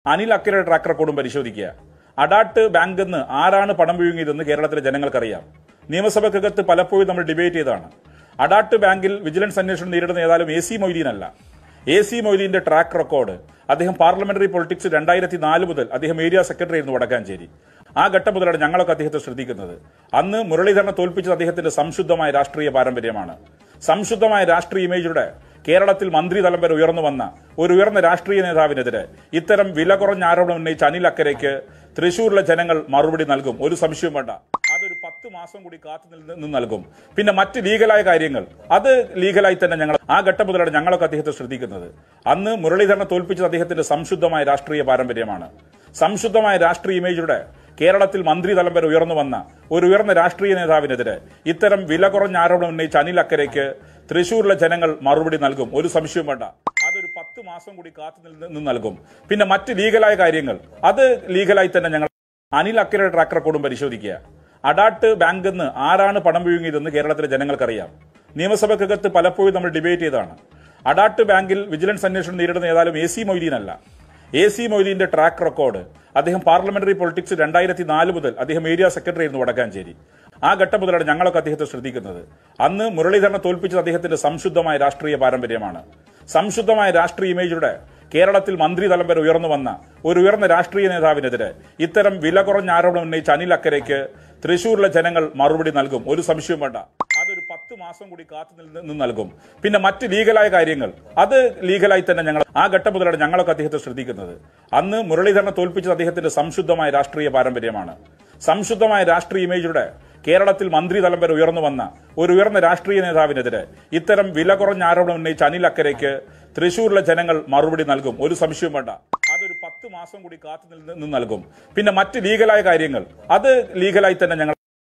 Anil അക്കരയുടെ track റെക്കോർഡും പരിശോധിക്കുക Adat bank എന്ന് ആരാണ് പണം വിഴുങ്ങിയതെന്ന് കേരളത്തിലെ ജനങ്ങൾക്കറിയാം നിയമസഭക്കകത്ത് പലപ്പോഴും നമ്മൾ ഡിബേറ്റ് ചെയ്തതാണ് അഡാട്ട് ബാങ്കിൽ വിജിലൻസ് അന്വേഷണം നേരിടുന്ന ഏതായാലും എ സി മൊയ്തീനല്ല എ സി മൊയ്തീന്റെ ട്രാക്ക് റെക്കോർഡ് അദ്ദേഹം പാർലമെന്ററി പൊളിറ്റിക്സ് രണ്ടായിരത്തി നാല് മുതൽ അദ്ദേഹം ഏരിയ സെക്രട്ടറി ആയിരുന്നു വടക്കാഞ്ചേരി ആ ഘട്ടം മുതലാണ് ഞങ്ങളൊക്കെ അദ്ദേഹത്തെ ശ്രദ്ധിക്കുന്നത് അന്ന് മുരളീധരനെ തോൽപ്പിച്ചത് അദ്ദേഹത്തിന്റെ സംശുദ്ധമായ രാഷ്ട്രീയ പാരമ്പര്യമാണ് സംശുദ്ധമായ രാഷ്ട്രീയ ഇമേജിലൂടെ കേരളത്തിൽ മന്ത്രിതലം വരെ ഉയർന്നു വന്ന ഒരു ഉയർന്ന രാഷ്ട്രീയ നേതാവിനെതിരെ ഇത്തരം വില കുറഞ്ഞ ആരോപണം ഉന്നയിച്ച അനിൽ അക്കരയ്ക്ക് തൃശൂരിലെ ജനങ്ങൾ മറുപടി നൽകും ഒരു സംശയവും വേണ്ട അതൊരു പത്ത് മാസം കൂടി കാത്തു നിന്ന് നൽകും പിന്നെ മറ്റ് ലീഗലായ കാര്യങ്ങൾ അത് ലീഗലായി തന്നെ ഞങ്ങൾ ആ ഘട്ടം മുതലാണ് ഞങ്ങളൊക്കെ അദ്ദേഹത്തെ ശ്രദ്ധിക്കുന്നത് അന്ന് മുരളീധരനെ തോൽപ്പിച്ചത് അദ്ദേഹത്തിന്റെ സംശുദ്ധമായ രാഷ്ട്രീയ പാരമ്പര്യമാണ് സംശുദ്ധമായ രാഷ്ട്രീയ ഇമേജിലൂടെ കേരളത്തിൽ മന്ത്രിതലം വരെ ഉയർന്നു വന്ന ഒരു ഉയർന്ന രാഷ്ട്രീയ നേതാവിനെതിരെ ഇത്തരം വില കുറഞ്ഞ ആരോപണം ഉന്നയിച്ച അനിൽ അക്കരയ്ക്ക് തൃശൂരിലെ ജനങ്ങൾ മറുപടി നൽകും ഒരു സംശയവും വേണ്ട അതൊരു പത്ത് മാസം കൂടി കാത്തു നിന്ന് നൽകും പിന്നെ മറ്റ് ലീഗലായ കാര്യങ്ങൾ അത് ലീഗലായി തന്നെ ഞങ്ങൾ അനിൽ അക്കരയുടെ ട്രാക്ക് റെക്കോർഡും പരിശോധിക്കുക അഡാട്ട് ബാങ്ക് എന്ന് ആരാണ് പണം വിഴുങ്ങിയതെന്ന് കേരളത്തിലെ ജനങ്ങൾക്കറിയാം നിയമസഭക്കകത്ത് പലപ്പോഴും നമ്മൾ ഡിബേറ്റ് ചെയ്തതാണ് അഡാട്ട് ബാങ്കിൽ വിജിലൻസ് അന്വേഷണം നേരിടുന്ന ഏതായാലും എ സി മൊയ്തീനല്ല എ സി മൊയ്തീന്റെ ട്രാക്ക് റെക്കോർഡ് അദ്ദേഹം പാർലമെന്ററി പൊളിറ്റിക്സ് രണ്ടായിരത്തി നാല് മുതൽ അദ്ദേഹം ഏരിയ സെക്രട്ടറി ആയിരുന്നു വടക്കാഞ്ചേരി ആ ഘട്ടം മുതലാണ് ഞങ്ങളൊക്കെ അദ്ദേഹത്തെ ശ്രദ്ധിക്കുന്നത് അന്ന് മുരളീധരനെ തോൽപ്പിച്ചത് അദ്ദേഹത്തിന്റെ സംശുദ്ധമായ രാഷ്ട്രീയ പാരമ്പര്യമാണ് സംശുദ്ധമായ രാഷ്ട്രീയ ഇമേജിലൂടെ കേരളത്തിൽ മന്ത്രിതലം വരെ ഉയർന്നു വന്ന ഒരു ഉയർന്ന രാഷ്ട്രീയ നേതാവിനെതിരെ ഇത്തരം വില കുറഞ്ഞ ആരോപണം ഉന്നയിച്ച അനിൽ അക്കരയ്ക്ക് തൃശൂരിലെ ജനങ്ങൾ മറുപടി നൽകും ഒരു സംശയവും വേണ്ട അതൊരു പത്ത് മാസം കൂടി കാത്തു നിന്ന് നൽകും പിന്നെ മറ്റ് ലീഗലായ കാര്യങ്ങൾ അത് ലീഗലായി തന്നെ ഞങ്ങൾ ആ ഘട്ടം മുതലാണ് ഞങ്ങളൊക്കെ അദ്ദേഹത്തെ ശ്രദ്ധിക്കുന്നത് അന്ന് മുരളീധരനെ തോൽപ്പിച്ചത് അദ്ദേഹത്തിന്റെ സംശുദ്ധമായ രാഷ്ട്രീയ പാരമ്പര്യമാണ് സംശുദ്ധമായ രാഷ്ട്രീയ ഇമേജിലൂടെ കേരളത്തിൽ മന്ത്രിതലം വരെ ഉയർന്നു വന്ന ഒരു ഉയർന്ന രാഷ്ട്രീയ നേതാവിനെതിരെ ഇത്തരം വില കുറഞ്ഞ ആരോപണം ഉന്നയിച്ച അനിൽ അക്കരയ്ക്ക് തൃശൂരിലെ ജനങ്ങൾ മറുപടി നൽകും ഒരു സംശയവും വേണ്ട അതൊരു പത്ത് മാസം കൂടി കാത്തു നിന്ന് നൽകും പിന്നെ മറ്റ് ലീഗലായ കാര്യങ്ങൾ അത് ലീഗലായി തന്നെ ഞങ്ങൾ